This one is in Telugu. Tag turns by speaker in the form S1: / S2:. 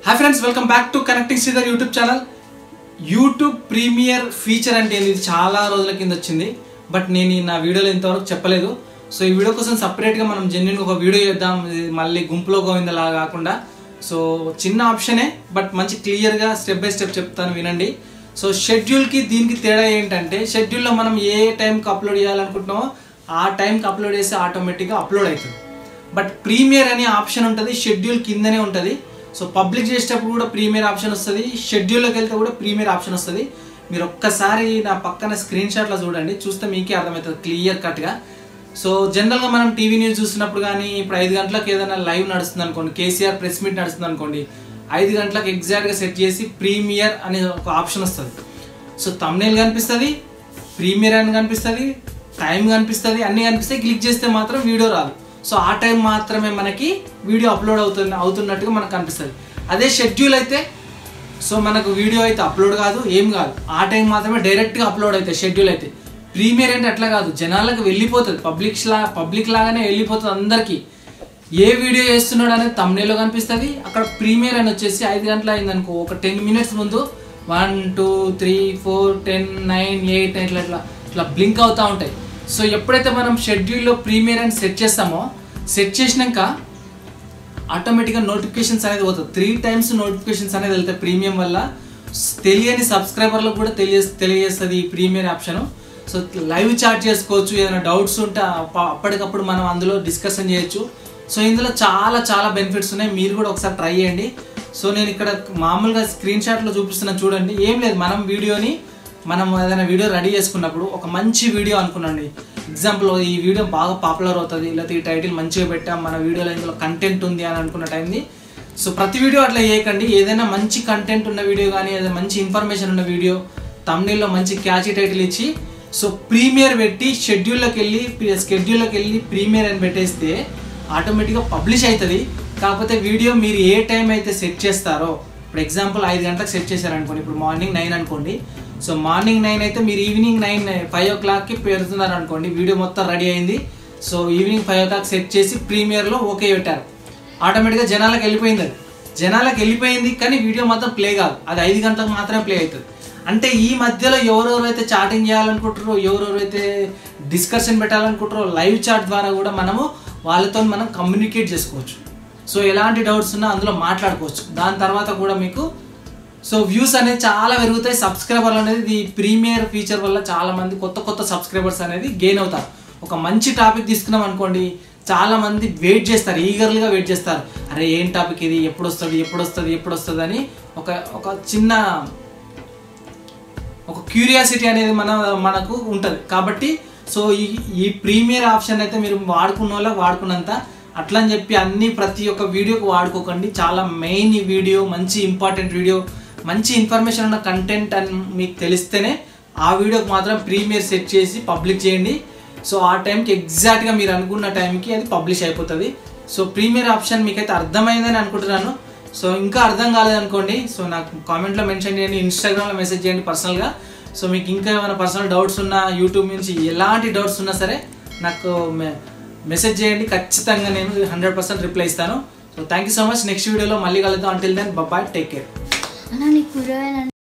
S1: hi friends welcome back to connecting Sridhar YouTube channel YouTube premiere feature అంటే ఏంది ఇది చాలా రోజుల కింద వచ్చింది బట్ నేను ఈ నా వీడియోలో ఇంతవరకు చెప్పలేదు సో ఈ వీడియో కోసం సపరేట్గా మనం జెన్యున్ ఒక వీడియో చేద్దాం ఇది మళ్ళీ గుంపులో గోవిందలా కాకుండా సో చిన్న ఆప్షనే బట్ మంచి క్లియర్గా స్టెప్ బై స్టెప్ చెప్తాను వినండి సో షెడ్యూల్కి దీనికి తేడా ఏంటంటే షెడ్యూల్లో మనం ఏ టైంకి అప్లోడ్ చేయాలనుకుంటున్నామో ఆ టైంకి అప్లోడ్ చేస్తే ఆటోమేటిక్గా అప్లోడ్ అవుతుంది బట్ ప్రీమియర్ అనే ఆప్షన్ ఉంటుంది షెడ్యూల్ కిందనే ఉంటుంది సో పబ్లిక్ చేసేటప్పుడు కూడా ప్రీమియర్ ఆప్షన్ వస్తుంది షెడ్యూల్లోకి వెళ్తే కూడా ప్రీమియర్ ఆప్షన్ వస్తుంది మీరు ఒక్కసారి నా పక్కన స్క్రీన్ షాట్లో చూడండి చూస్తే మీకే అర్థమవుతుంది క్లియర్ కట్గా సో జనరల్గా మనం టీవీ న్యూస్ చూసినప్పుడు కానీ ఇప్పుడు ఐదు గంటలకు ఏదైనా లైవ్ నడుస్తుంది అనుకోండి కేసీఆర్ ప్రెస్ మీట్ నడుస్తుంది అనుకోండి ఐదు గంటలకు ఎగ్జాక్ట్గా సెట్ చేసి ప్రీమియర్ అనే ఒక ఆప్షన్ వస్తుంది సో తమ్నేల్ కనిపిస్తుంది ప్రీమియర్ అని కనిపిస్తుంది టైం కనిపిస్తుంది అన్నీ కనిపిస్తాయి క్లిక్ చేస్తే మాత్రం వీడియో రాదు సో ఆ టైం మాత్రమే మనకి వీడియో అప్లోడ్ అవుతుంది అవుతున్నట్టుగా మనకు కనిపిస్తుంది అదే షెడ్యూల్ అయితే సో మనకు వీడియో అయితే అప్లోడ్ కాదు ఏం కాదు ఆ టైం మాత్రమే డైరెక్ట్గా అప్లోడ్ అవుతాయి షెడ్యూల్ అయితే ప్రీమియర్ అంటే అట్లా కాదు జనాలకు వెళ్ళిపోతుంది పబ్లిక్ లా పబ్లిక్ లాగానే వెళ్ళిపోతుంది అందరికీ ఏ వీడియో చేస్తున్నాడు అనేది తమ్నేలో కనిపిస్తుంది అక్కడ ప్రీమియర్ అని వచ్చేసి ఐదు గంటల అయింది అనుకో ఒక టెన్ మినిట్స్ ముందు one two three four ten nine eight ఇట్లా ఇట్లా ఇట్లా బ్లింక్ అవుతూ ఉంటాయి సో ఎప్పుడైతే మనం షెడ్యూల్లో ప్రీమియర్ అని సెట్ చేస్తామో సెట్ చేసినాక ఆటోమేటిక్గా నోటిఫికేషన్స్ అనేది పోతుంది త్రీ టైమ్స్ నోటిఫికేషన్స్ అనేది వెళ్తాయి ప్రీమియం వల్ల తెలియని సబ్స్క్రైబర్లకు కూడా తెలియ తెలియజేస్తుంది ఈ premiere option so live chat చేసుకోవచ్చు ఏదైనా డౌట్స్ ఉంటే అప్ప- అప్పటికప్పుడు మనం అందులో డిస్కషన్ చేయొచ్చు సో ఇందులో చాలా చాలా బెనిఫిట్స్ ఉన్నాయి మీరు కూడా ఒకసారి ట్రై చేయండి సో నేను ఇక్కడ మామూలుగా స్క్రీన్ షాట్లో చూపిస్తున్నాను చూడండి ఏం లేదు మనం వీడియోని మనం ఏదైనా వీడియో రెడీ చేసుకున్నప్పుడు ఒక మంచి వీడియో అనుకున్నాండి ఎగ్జాంపుల్ ఈ వీడియో బాగా పాపులర్ అవుతుంది లేకపోతే ఈ టైటిల్ మంచిగా పెట్టాం మన వీడియోలో ఇందులో కంటెంట్ ఉంది అని అనుకున్న టైంది సో ప్రతి వీడియో అట్లా చేయకండి ఏదైనా మంచి కంటెంట్ ఉన్న వీడియో కానీ ఏదైనా మంచి ఇన్ఫర్మేషన్ ఉన్న వీడియో తమిళలో మంచి క్యాచీ టైటిల్ ఇచ్చి సో ప్రీమియర్ పెట్టి షెడ్యూల్లోకి వెళ్ళి షెడ్యూల్లోకి వెళ్ళి ప్రీమియర్ అని పెట్టేస్తే ఆటోమేటిక్గా పబ్లిష్ అవుతుంది కాకపోతే వీడియో మీరు ఏ టైం అయితే సెట్ చేస్తారో ఇప్పుడు ఎగ్జాంపుల్ ఐదు గంటలకు సెట్ చేశారనుకోండి ఇప్పుడు మార్నింగ్ నైన్ అనుకోండి సో మార్నింగ్ నైన్ అయితే మీరు ఈవినింగ్ నైన్ ఫైవ్ ఓ క్లాక్కి పెడుతున్నారు అనుకోండి వీడియో మొత్తం రెడీ అయింది so evening five o'clock set చేసి ప్రీమియర్లో ఓకే పెట్టారు ఆటోమేటిక్గా జనాలకు వెళ్ళిపోయింది అది జనాలకు వెళ్ళిపోయింది కానీ వీడియో మాత్రం ప్లే కాదు అది ఐదు గంటలకు మాత్రమే ప్లే అవుతుంది అంటే ఈ మధ్యలో ఎవరెవరైతే చాటింగ్ చేయాలనుకుంటారో ఎవరెవరైతే డిస్కషన్ పెట్టాలనుకుంటారో లైవ్ చాట్ ద్వారా కూడా మనము వాళ్ళతో మనం కమ్యూనికేట్ చేసుకోవచ్చు సో ఎలాంటి డౌట్స్ ఉన్నా అందులో మాట్లాడుకోవచ్చు దాని తర్వాత కూడా మీకు సో వ్యూస్ అనేది చాలా పెరుగుతాయి సబ్స్క్రైబర్లు అనేది ఈ ప్రీమియర్ ఫీచర్ వల్ల చాలా మంది కొత్త కొత్త సబ్స్క్రైబర్స్ అనేది గెయిన్ అవుతారు ఒక మంచి టాపిక్ తీసుకున్నాం అనుకోండి చాలా మంది వెయిట్ చేస్తారు ఈగర్లీగా వెయిట్ చేస్తారు అరే ఏం టాపిక్ ఇది ఎప్పుడు వస్తుంది ఎప్పుడు వస్తుంది ఎప్పుడు వస్తుంది అని ఒక ఒక చిన్న ఒక క్యూరియాసిటీ అనేది మన మనకు ఉంటుంది కాబట్టి సో ఈ ఈ ప్రీమియర్ ఆప్షన్ అయితే మీరు వాడుకున్న వాళ్ళకి వాడుకున్నంత అట్లా అని చెప్పి అన్ని ప్రతి ఒక్క వీడియోకి వాడుకోకండి చాలా మెయిన్ ఈ వీడియో మంచి ఇంపార్టెంట్ వీడియో మంచి ఇన్ఫర్మేషన్ ఉన్న కంటెంట్ అని మీకు తెలిస్తేనే ఆ వీడియోకి మాత్రం ప్రీమియర్ సెట్ చేసి పబ్లిక్ చేయండి సో ఆ టైంకి ఎగ్జాక్ట్గా మీరు అనుకున్న టైంకి అది పబ్లిష్ అయిపోతుంది సో ప్రీమియర్ ఆప్షన్ మీకైతే అర్థమైందని అనుకుంటున్నాను సో ఇంకా అర్థం కాలేదనుకోండి సో నాకు కామెంట్లో మెన్షన్ చేయండి ఇన్స్టాగ్రామ్లో మెసేజ్ చేయండి పర్సనల్గా సో మీకు ఇంకా ఏమైనా పర్సనల్ డౌట్స్ ఉన్నా యూట్యూబ్ నుంచి ఎలాంటి డౌట్స్ ఉన్నా సరే నాకు మె- మెసేజ్ చేయండి ఖచ్చితంగా నేను హండ్రెడ్ పర్సెంట్ రిప్లై ఇస్తాను so thank you so much next వీడియోలో మళ్ళీ కలుద్దాం until then bye take care
S2: అన్న నీకు కూరగాయలు